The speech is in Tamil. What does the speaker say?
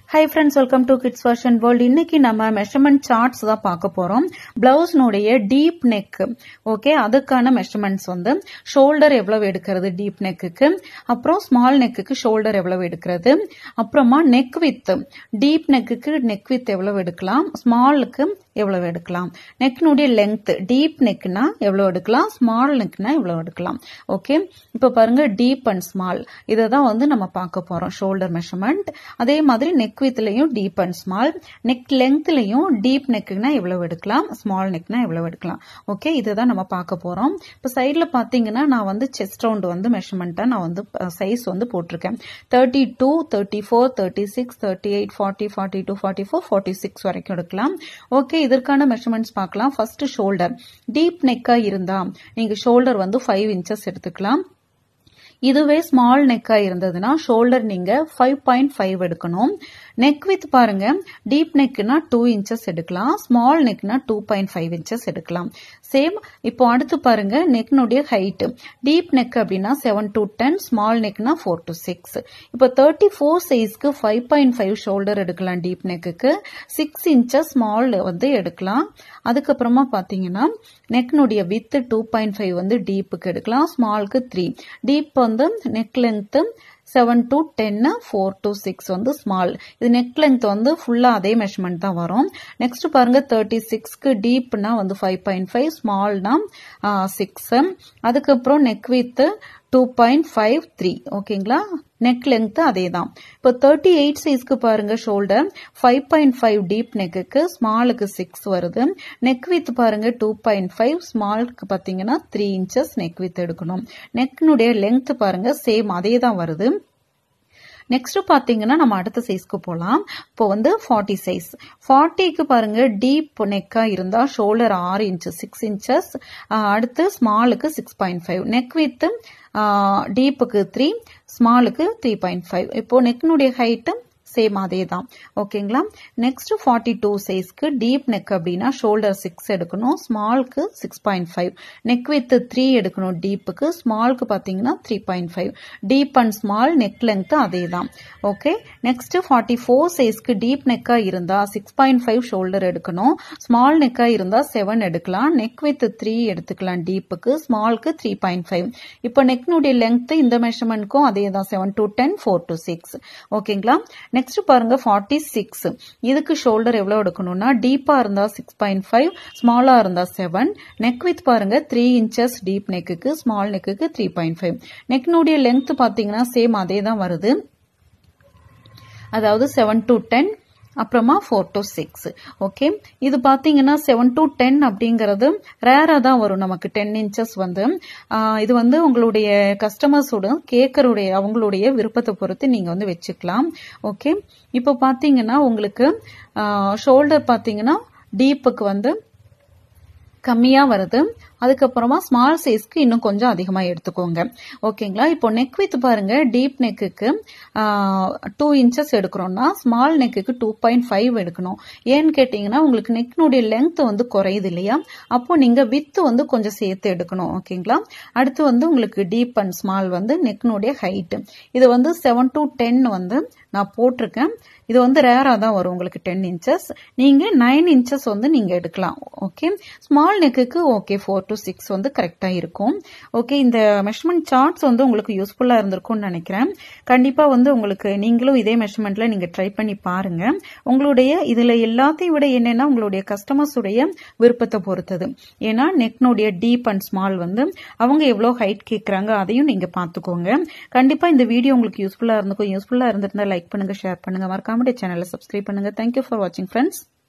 high friends welcome to kids fashion world இன்னைக்கு நம்ம மெஷர்மெண்ட் சார்ட்ஸ் தான் பார்க்க போறோம் பிளவுஸ்னுடைய டீப் நெக் ஓகே அதுக்கான மெஷர்மெண்ட்ஸ் வந்து ஷோல்டர் எவ்வளவு எடுக்கிறது டீப் நெக்குக்கு அப்புறம் ஸ்மால் நெக்குக்கு ஷோல்டர் எவ்வளவு எடுக்கிறது அப்புறமா நெக் வித் டீப் நெக்குக்கு நெக் வித் எவ்வளவு எடுக்கலாம் ஸ்மாலுக்கு எவ்வளவு எடுக்கலாம் நெக்னுடைய லென்த் டீப் நெக்னா எவ்வளவு எடுக்கலாம் ஸ்மால் நெக்னா எவ்வளவு எடுக்கலாம் ஓகே இப்போ பாருங்க டீப் அண்ட் ஸ்மால் இதை தான் வந்து நம்ம பார்க்க போறோம் ஷோல்டர் மெஷர்மெண்ட் அதே மாதிரி நெக் வித்லையும் டீப் அண்ட் ஸ்மால் நெக் லென்த்லையும் டீப் நெக்குனா எவ்வளவு எடுக்கலாம் ஸ்மால் நெக்னா எவ்வளவு எடுக்கலாம் ஓகே இதை தான் நம்ம பார்க்க போறோம் இப்போ சைடில் பார்த்தீங்கன்னா நான் வந்து செஸ்ட் ரவுண்ட் வந்து மெஷர்மெண்ட்டாக நான் வந்து சைஸ் வந்து போட்டிருக்கேன் thirty two thirty four thirty six thirty eight forty forty two forty four forty six வரைக்கும் எடுக்கலாம் ஓகே இதற்கான மெஷர்மெண்ட்ஸ் பார்க்கலாம் ஃபர்ஸ்ட் ஷோல்டர் டீப் நெக்கா இருந்தா நீங்க ஷோல்டர் வந்து ஃபைவ் இன்ச்சஸ் எடுத்துக்கலாம் இதுவே ஸ்மால் நெக்கா இருந்ததுன்னா ஷோல்டர் நீங்க ஃபைவ் பாயிண்ட் ஃபைவ் எடுக்கணும் நெக் வித் பாருங்க டீப் நெக்னா டூ இன்ச்சஸ் எடுக்கலாம் ஸ்மால் நெக்னா டூ பாயிண்ட் ஃபைவ் இன்ச்சஸ் எடுக்கலாம் சேம் இப்போ அடுத்து பாருங்க நெக்னுடைய ஹைட் டீப் நெக் அப்படின்னா செவன் டு டென் ஸ்மால் நெக்னா ஃபோர் டு சிக்ஸ் இப்போ தேர்ட்டி ஃபோர் சைஸ்க்கு ஃபைவ் பாயிண்ட் ஃபைவ் ஷோல்டர் எடுக்கலாம் டீப் நெக்குக்கு சிக்ஸ் இன்ச்சஸ் ஸ்மால் வந்து எடுக்கலாம் அதுக்கப்புறமா பார்த்தீங்கன்னா நெக்னுடைய வித் டூ பாயிண்ட் ஃபைவ் வந்து டீப்புக்கு எடுக்கலாம் ஸ்மால்க்கு த்ரீ டீப் வந்து நெக் லென்த்து செவன் டு டென்னு ஃபோர் டு சிக்ஸ் வந்து ஸ்மால் இது நெக் லென்த் வந்து ஃபுல்லாக அதே மெஷர்மெண்ட் தான் வரும் நெக்ஸ்ட் பாருங்க தேர்ட்டி சிக்ஸ்க்கு டீப்னா வந்து ஃபைவ் பாயிண்ட் ஃபைவ் ஸ்மால்னா சிக்ஸ் அதுக்கப்புறம் neck width two point five three ஓகேங்களா நெக் லென்த் அதே தான் இப்போ தேர்ட்டி எயிட் சைஸ்க்கு பாருங்க shoulder five point five deep நெக்குக்கு ஸ்மாலுக்கு சிக்ஸ் வருது நெக் வித் பாருங்க டூ பாயிண்ட் ஃபைவ் ஸ்மாலுக்கு பார்த்தீங்கன்னா த்ரீ இன்ச்சஸ் நெக் வித் எடுக்கணும் நெக்னுடைய லென்த் பாருங்க சேம் அதே தான் வருது நெக்ஸ்ட் பாத்தீங்கன்னா நம்ம அடுத்த சைஸ்க்கு போகலாம் இப்போ வந்து ஃபார்ட்டி சைஸ் ஃபார்ட்டிக்கு பாருங்க டீப் நெக்கா இருந்தா ஷோல்டர் ஆறு இன்ச்சஸ் சிக்ஸ் இன்ச்சஸ் அடுத்து ஸ்மாலுக்கு six point five neck width டீப்புக்கு த்ரீ ஸ்மாலுக்கு த்ரீ பாயிண்ட் ஃபைவ் இப்போ நெக்னுடைய ஹைட்டு சேம் அதே தான் ஓகேங்களா நெக்ஸ்ட் ஃபார்ட்டி டூ சைஸ்க்கு டீப் நெக் அப்படின்னா ஷோல்டர் சிக்ஸ் எடுக்கணும் ஸ்மால்க்கு six point five neck width three எடுக்கணும் டீப்புக்கு ஸ்மால்க்கு பார்த்தீங்கன்னா three point five deep and small neck length அதே தான் ஓகே நெக்ஸ்ட் ஃபார்ட்டி ஃபோர் சைஸ்க்கு டீப் நெக்கா இருந்தா சிக்ஸ் பாயிண்ட் ஃபைவ் ஷோல்டர் எடுக்கணும் ஸ்மால் நெக்கா இருந்தா செவன் எடுக்கலாம் நெக் வித் த்ரீ எடுத்துக்கலாம் டீப்புக்கு ஸ்மால்க்கு த்ரீ பாயிண்ட் ஃபைவ் இப்போ நெக்னுடைய லென்த் இந்த மெஷர்மெண்ட்க்கும் அதே தான் seven to ten four to six ஓகேங்களா நெக்ஸ்ட் பாருங்க ஃபார்ட்டி சிக்ஸ் இதுக்கு ஷோல்டர் எவ்வளோ எடுக்கணும்னா டீப்பா இருந்தா சிக்ஸ் பாயிண்ட் ஃபைவ் ஸ்மாலா இருந்தா செவன் நெக் வித் பாருங்க த்ரீ இன்ச்சஸ் டீப் நெக்குக்கு ஸ்மால் நெக்குக்கு த்ரீ பாயிண்ட் ஃபைவ் நெக்னுடைய லென்த் பார்த்தீங்கன்னா சேம் அதே தான் வருது அதாவது செவன் டு டென் அப்புறமா ஃபோர் டு சிக்ஸ் ஓகே இது பார்த்தீங்கன்னா செவன் டு டென் அப்படிங்கிறது ரேராக தான் வரும் நமக்கு டென் இன்ச்சஸ் வந்து இது வந்து உங்களுடைய கஸ்டமர்ஸோட கேட்கருடைய அவங்களுடைய விருப்பத்தை பொறுத்து நீங்கள் வந்து வச்சுக்கலாம் ஓகே இப்போ பார்த்தீங்கன்னா உங்களுக்கு ஷோல்டர் பார்த்தீங்கன்னா டீப்புக்கு வந்து கம்மியாக வருது அதுக்கப்புறமா ஸ்மால் சைஸ்க்கு இன்னும் கொஞ்சம் அதிகமாக எடுத்துக்கோங்க ஓகேங்களா இப்போ நெக் வித் பாருங்க டீப் நெக்குக்கு டூ இன்ச்சஸ் எடுக்கிறோம்னா ஸ்மால் நெக்குக்கு டூ பாயிண்ட் ஃபைவ் எடுக்கணும் ஏன்னு கேட்டிங்கன்னா உங்களுக்கு நெக்னுடைய லென்த் வந்து குறையுது இல்லையா அப்போ நீங்கள் வித்து வந்து கொஞ்சம் சேர்த்து எடுக்கணும் ஓகேங்களா அடுத்து வந்து உங்களுக்கு டீப் அண்ட் ஸ்மால் வந்து நெக்னுடைய ஹைட்டு இது வந்து செவன் டு டென் வந்து நான் போட்டிருக்கேன் இது வந்து ரேராக தான் வரும் உங்களுக்கு டென் இன்ச்சஸ் நீங்கள் நைன் இன்ச்சஸ் வந்து நீங்கள் எடுக்கலாம் ஓகே ஸ்மால் நெக்குக்கு ஓகே ஃபோர் டு சிக்ஸ் வந்து கரெக்டாக இருக்கும் ஓகே இந்த மெஷர்மெண்ட் சார்ட்ஸ் வந்து உங்களுக்கு யூஸ்ஃபுல்லாக இருந்திருக்கும்னு நினைக்கிறேன் கண்டிப்பாக வந்து உங்களுக்கு நீங்களும் இதே மெஷர்மெண்ட்டில் நீங்கள் ட்ரை பண்ணி பாருங்க உங்களுடைய இதில் எல்லாத்தையும் விட என்னென்னா உங்களுடைய கஸ்டமர்ஸுடைய விருப்பத்தை பொறுத்தது ஏன்னா நெக்னுடைய டீப் அண்ட் ஸ்மால் வந்து அவங்க எவ்வளோ ஹைட் கேட்குறாங்க அதையும் நீங்கள் பார்த்துக்கோங்க கண்டிப்பாக இந்த வீடியோ உங்களுக்கு யூஸ்ஃபுல்லாக இருந்திருக்கும் யூஸ்ஃபுல்லாக இருந்திருந்தால் லைக் பண்ணுங்கள் ஷேர் பண்ணுங்கள் மறக்காம சேனலை சப்ஸ்கிரைப் பண்ணுங்கள் தேங்க்யூ ஃபார் வாட்சிங் ஃப்ரெண்ட்ஸ்